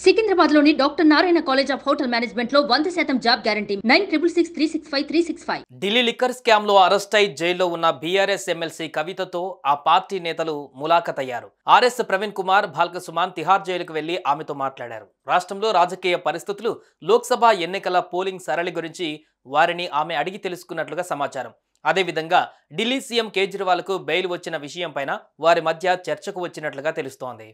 సికింద్రాబాద్ లోని doctor Narayana college of hotel management లో వంద శాతం job guarantee nine triple six three six five three six five Delhi liquor scam లో arrest అయి జైల్లో ఉన్న బీఆర్ఎస్ ఎమ్మెల్సీ కవితతో ఆ పార్టీ నేతలు ములాఖత్ అయ్యారు ఆర్ఎస్ ప్రవీణ్ కుమార్ భాల్క సుమాన్ తిహార్ జైలుకు వెళ్లి ఆమెతో మాట్లాడారు రాష్ట్రంలో రాజకీయ పరిస్థితులు లోక్సభ ఎన్నికల పోలింగ్ సరళి గురించి వారిని ఆమె అడిగి తెలుసుకున్నట్లుగా సమాచారం అదేవిధంగా ఢిల్లీ సీఎం కేజ్రీవాల్కు బెయిల్ వచ్చిన విషయంపైన వారి మధ్య చర్చకు వచ్చినట్లుగా తెలుస్తోంది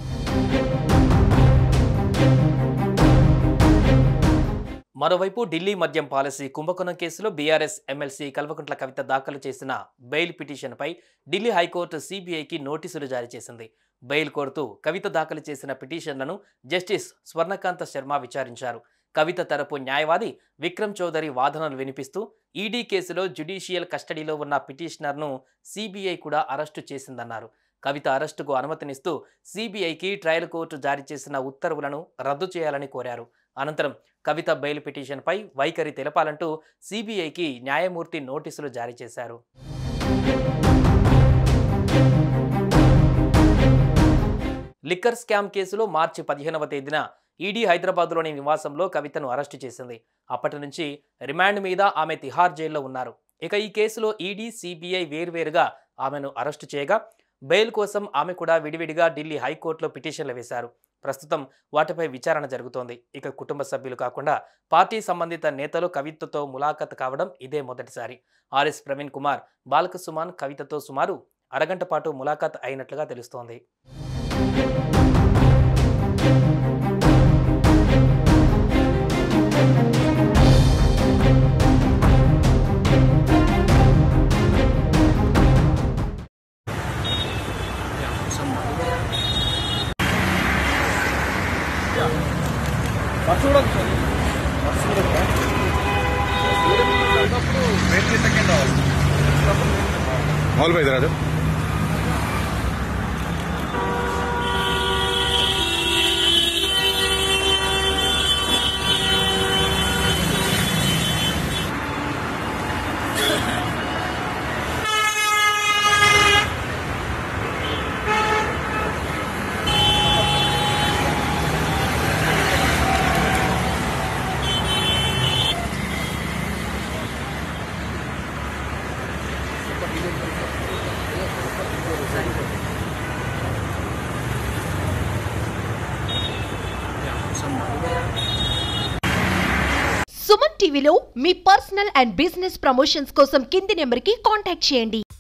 మరోవైపు ఢిల్లీ మద్యం పాలసీ కుంభకోణం కేసులో బీఆర్ఎస్ ఎమ్మెల్సీ కల్వకుంట్ల కవిత దాఖలు చేసిన బెయిల్ పిటిషన్పై ఢిల్లీ హైకోర్టు సిబిఐకి నోటీసులు జారీ చేసింది బెయిల్ కోరుతూ కవిత దాఖలు చేసిన పిటిషన్లను జస్టిస్ స్వర్ణకాంత శర్మ విచారించారు కవిత తరపు న్యాయవాది విక్రమ్ చౌదరి వాదనలు వినిపిస్తూ ఈడీ కేసులో జ్యుడిషియల్ కస్టడీలో ఉన్న పిటిషనర్ను సిబిఐ కూడా అరెస్టు చేసిందన్నారు కవిత అరెస్టుకు అనుమతినిస్తూ సిబిఐకి ట్రయల్ కోర్టు జారీ చేసిన ఉత్తర్వులను రద్దు చేయాలని కోరారు అనంతరం కవిత బెయిల్ పిటిషన్పై వైఖరి తెలపాలంటూ సిబిఐకి న్యాయమూర్తి నోటీసులు జారీ చేశారు లిక్కర్ స్కామ్ కేసులో మార్చి పదిహేనవ తేదీన ఈడీ హైదరాబాద్లోని నివాసంలో కవితను అరెస్టు చేసింది అప్పటి నుంచి రిమాండ్ మీద ఆమె తిహార్ జైల్లో ఉన్నారు ఇక ఈ కేసులో ఈడీ సిబిఐ వేర్వేరుగా ఆమెను అరెస్టు చేయగా బెయిల్ కోసం ఆమె కూడా విడివిడిగా ఢిల్లీ హైకోర్టులో పిటిషన్లు వేశారు ప్రస్తుతం వాటిపై విచారణ జరుగుతోంది ఇక కుటుంబ సభ్యులు కాకుండా పార్టీ సంబంధిత నేతలు కవితతో ములాఖత్ కావడం ఇదే మొదటిసారి ఆర్ఎస్ ప్రవీణ్ కుమార్ బాలక సుమాన్ కవితతో సుమారు అరగంట పాటు ములాఖత్ అయినట్లుగా తెలుస్తోంది మామూలు పోయి రాజు సుమన్ టీవీలో మీ పర్సనల్ అండ్ బిజినెస్ ప్రమోషన్స్ కోసం కింది నెంబర్కి కాంటాక్ట్ చేయండి